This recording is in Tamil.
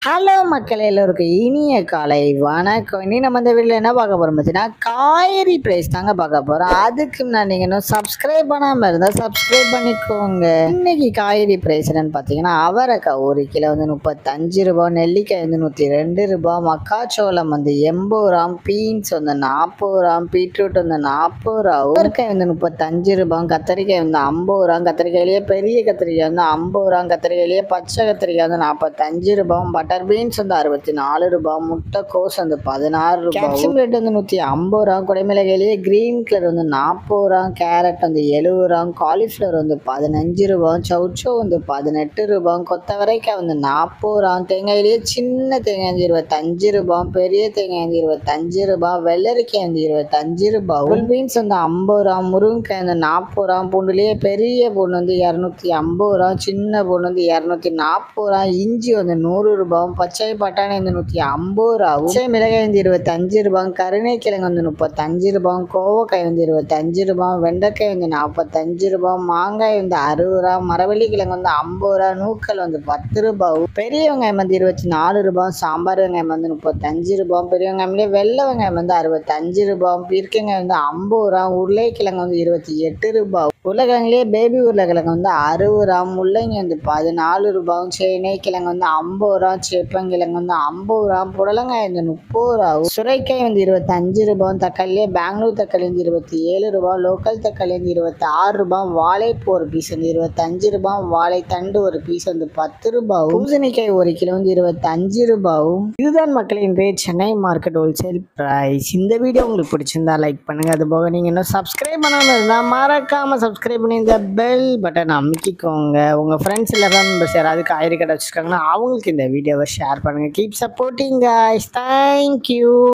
ஹலோ மக்கள் எல்லோருக்கும் இனிய காலை வணக்கம் இனி நம்ம இந்த வீட்டில் என்ன பார்க்க போகிறோம் பார்த்தீங்கன்னா காய்கறி ப்ரைஸ் தாங்க பார்க்க போகிறோம் அதுக்கு முன்னாடி நீங்கள் இன்னும் சப்ஸ்கிரைப் பண்ணாமல் இருந்தால் சப்ஸ்கிரைப் பண்ணிக்கோங்க இன்னைக்கு காய்கறி ப்ரைஸ் என்னன்னு பார்த்தீங்கன்னா அவரைக்காய் ஒரு கிலோ வந்து முப்பத்தஞ்சு ரூபா நெல்லிக்காய் வந்து நூற்றி ரெண்டு ரூபா மக்காச்சோளம் வந்து எண்பது ரூபாம் பீன்ஸ் வந்து நாற்பது ரூபாம் பீட்ரூட் வந்து நாற்பது ரூபா அவரைக்காய் வந்து முப்பத்தஞ்சு ரூபாய் கத்திரிக்காய் வந்து ஐம்பது ரூபா கத்திரிக்காயிலேயே பெரிய கத்திரிக்காய் வந்து ஐம்பது ரூபா கத்திரிக்காயிலேயே பச்சை கத்திரிக்காய் வந்து நாற்பத்தஞ்சு ரூபாய் பட்டர் பீன்ஸ் வந்து அறுபத்தி நாலு ரூபாய் முட்டைக்கோஸ் வந்து பதினாறு ரூபாய் கேப்சியம் ரேட் வந்து நூற்றி ஐம்பது ரூபா குடைமிளகாயிலேயே க்ரீன் கலர் வந்து நாற்பது ரூபா கேரட் வந்து எழுபது ரூபா காலிஃப்ளவர் வந்து பதினஞ்சு ரூபாய் சவுச்சோ வந்து பதினெட்டு ரூபாய் கொத்தவரைக்காய் வந்து நாற்பது ரூபா தேங்காயிலேயே சின்ன தேங்காய் வந்து இருபத்தஞ்சு ரூபாய் பெரிய தேங்காய் வந்து இருபத்தஞ்சு ரூபாய் வெள்ளரிக்காய் வந்து இருபத்தஞ்சு ரூபாய் ஃபுல் பீன்ஸ் வந்து ஐம்பது ரூபா முருங்கைக்காய் வந்து நாற்பது ரூபா பூண்டுலேயே பெரிய பூண்டு வந்து இரநூத்தி ஐம்பது ரூபா சின்ன பூண்டு வந்து இரநூத்தி நாற்பது ரூபா இஞ்சி வந்து நூறு ரூபாய் பச்சை பட்டாணி வந்து நூற்றி ஐம்பது ரூபா பச்சை மிளகாய் வந்து இருபத்தஞ்சு ரூபாய் கருணைக்கிழங்கு வந்து முப்பத்தஞ்சு ரூபாய் கோவக்காய் வந்து இருபத்தஞ்சு ரூபாய் வெண்டைக்காய் வந்து நாற்பத்தஞ்சு ரூபாய் மாங்காய் வந்து அறுபது ரூபா மரவள்ளி கிழங்கு வந்து ஐம்பது ரூபா நூக்கல் வந்து பத்து ரூபாய் பெரிய வெங்காயம் வந்து இருபத்தி நாலு ரூபாய் சாம்பார் வெங்காயம் வந்து முப்பத்தஞ்சு ரூபாய் பெரிய வெங்காயம்லேயே வெள்ளை வெங்காயம் வந்து அறுபத்தஞ்சு ரூபாய் பீர்க்கங்காய் வந்து ஐம்பது ரூபா உருளைக்கிழங்கு வந்து இருபத்தி எட்டு ரூபாய் உருளைக்கிழங்குலேயே பேபி உருளைக்கிழங்கு வந்து அறுபது ரூபா முள்ளங்கி வந்து பதினாலு ரூபாய் சேனை கிழங்கு வந்து ஐம்பது ரூபா சேப்பங்கிழங்கு வந்து ஐம்பது ரூபா புடலங்காய் வந்து முப்பது ரூபா சுரைக்காய் வந்து இருபத்தஞ்சு ரூபாய் தக்காளியே பெங்களூர் தக்காளி வந்து இருபத்தி ஏழு ரூபாய் லோக்கல் தக்காளி வந்து இருபத்தி ஆறு ரூபாய் வாழைப்பூ ஒரு பீஸ் வந்து இருபத்தஞ்சு ரூபாய் வாழைத்தண்டு ஒரு பீஸ் வந்து பத்து ரூபாய் பூசணிக்காய் ஒரு கிலோ வந்து இருபத்தஞ்சு ரூபாயும் இதுதான் மக்களின் rate Chennai market wholesale price இந்த வீடியோ உங்களுக்கு பிடிச்சிருந்தா லைக் பண்ணுங்க அது போக நீங்கள் இன்னும் சப்ஸ்கிரைப் பண்ணாமல் இருந்தால் மறக்காம சப்ஸ்கிரைப் பண்ணி இந்த பெல் பட்டன் அமைக்கிக்கோங்க உங்கள் ஃப்ரெண்ட்ஸ் எல்லாரும் மெம்பர்ஸ் யாராவது காய்கறி கடை வச்சுருக்காங்கன்னா அவங்களுக்கு இந்த வீடியோவை ஷேர் பண்ணுங்கள் கீப் சப்போர்ட்டிங் guys தேங்க்யூ